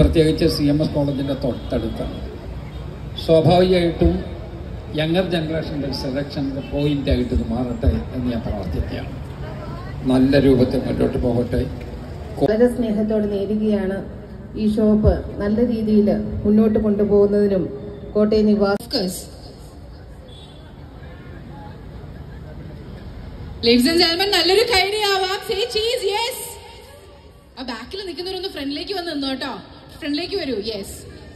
പ്രത്യേകിച്ച് C M S കോളേജിൻ്റെ തൊട്ടടുത്താണ് സ്വാഭാവികമായിട്ടും യങ്ങർ ജനറേഷൻ്റെ സെലക്ഷൻ്റെ പോയിൻ്റായിട്ട് ഇത് മാറട്ടെ എന്ന് ഞാൻ പ്രാർത്ഥിക്കുകയാണ് നല്ല രൂപത്തിൽ മുന്നോട്ട് പോകട്ടെ വളരെ സ്നേഹത്തോടെ നേരുകയാണ് ഈ ഷോപ്പ് നല്ല രീതിയിൽ മുന്നോട്ട് കൊണ്ടുപോകുന്നതിനും Kottayam നിവാസ course. Ladies and gentlemen, നല്ലൊരു കൈഡിയാവാം സേ ചീസ് യെസ് ആ ബാക്കിൽ നിൽക്കുന്നവരൊന്ന് ഫ്രണ്ടിലേക്ക് വന്ന് നിന്നോ കേട്ടോ ഫ്രണ്ടിലേക്ക് വരൂ യെസ്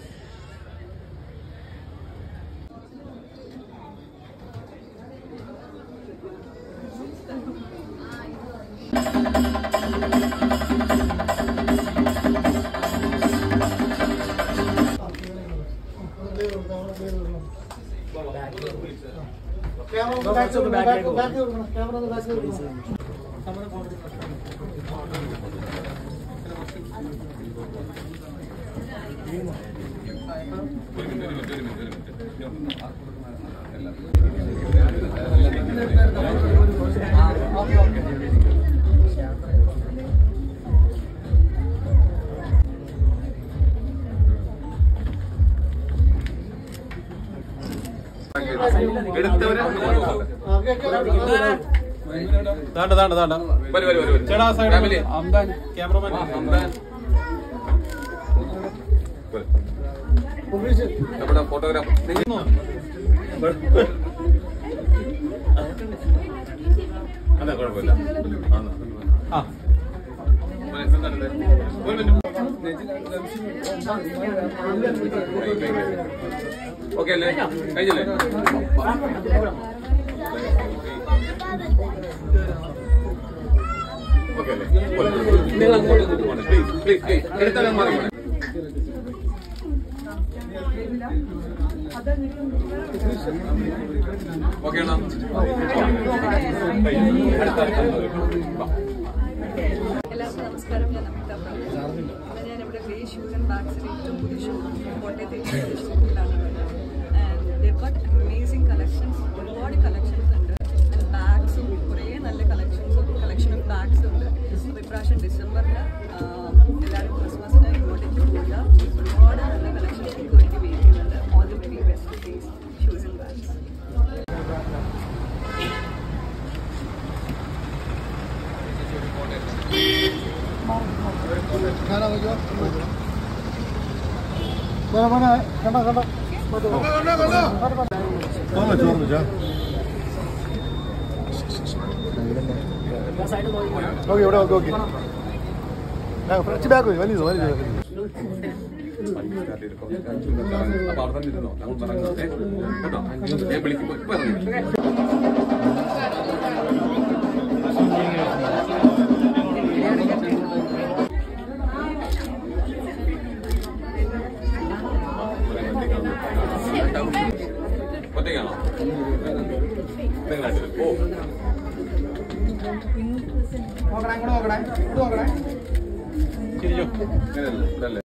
എടുത്തവരെ താണ്ട താണ്ട താണ്ട വരൂ വരൂ വരൂ ചേട്ടാ ഫാമിലി സൈഡ് അംബാൻ ക്യാമറമാൻ അമ്പാൻ നമ്മുടെ ഫോട്ടോഗ്രാഫർ അതെ കുഴപ്പമില്ല ആ ഒരു മിനിറ്റ് ഓക്കെ അല്ലേ കഴിഞ്ഞല്ലേ ഓക്കെ അല്ലേ നിങ്ങൾ അങ്ങോട്ട് പ്ലീസ് പ്ലീസ് പ്ലീസ് എടുത്താലും മാറി പോണേ. ഓക്കെ ആണോ അടുത്ത വാ. എല്ലാവർക്കും നമസ്കാരം ഞാൻ നമിത പ്രഭു അപ്പോൾ ഞാൻ ഇവിടെ ഗ്രേ ഷൂസ് ആൻഡ് ബാഗ്സിൻ്റെ ഏറ്റവും പുതിയ ഷോറൂം കോട്ടയത്തെ ഏറ്റവും ഷോറൂമിലാണ് and they got amazing collections ഒരുപാട് കളക്ഷൻസ് ഉണ്ട് ബാഗ്സും കുറേ നല്ല കളക്ഷൻസും കളക്ഷൻ ഓഫ് ബാഗ്സും ഉണ്ട് അപ്പോൾ ഇപ്രാവശ്യം ഡിസംബറിൽ എല്ലാവരും ക്രിസ്മസിന് ഇങ്ങോട്ടേക്ക് പോവുക ഒരുപാട് നല്ല കളക്ഷൻസ് നിങ്ങൾക്ക് വേണ്ടി വെയിറ്റ് ചെയ്യുന്നുണ്ട് all the very best days shoes and bags okay ഇവിടെ ഓക്കെ ഓക്കെ ഫ്രഞ്ച് ബാഗ് വലിയത് വലിയത് അപ്പൊ അവിടെ തന്നെ ഇരുന്നോ ഞങ്ങൾ പറഞ്ഞു ഏ, കേട്ടോ ഞാൻ വിളിക്കുമ്പോ ഇപ്പൊ ഇറങ്ങി ഒറ്റയ്ക്കാണോ നിങ്ങളായിട്ട് ഓ ചിരിച്ചോ ഇങ്ങനെയല്ലേ ഇതല്ലേ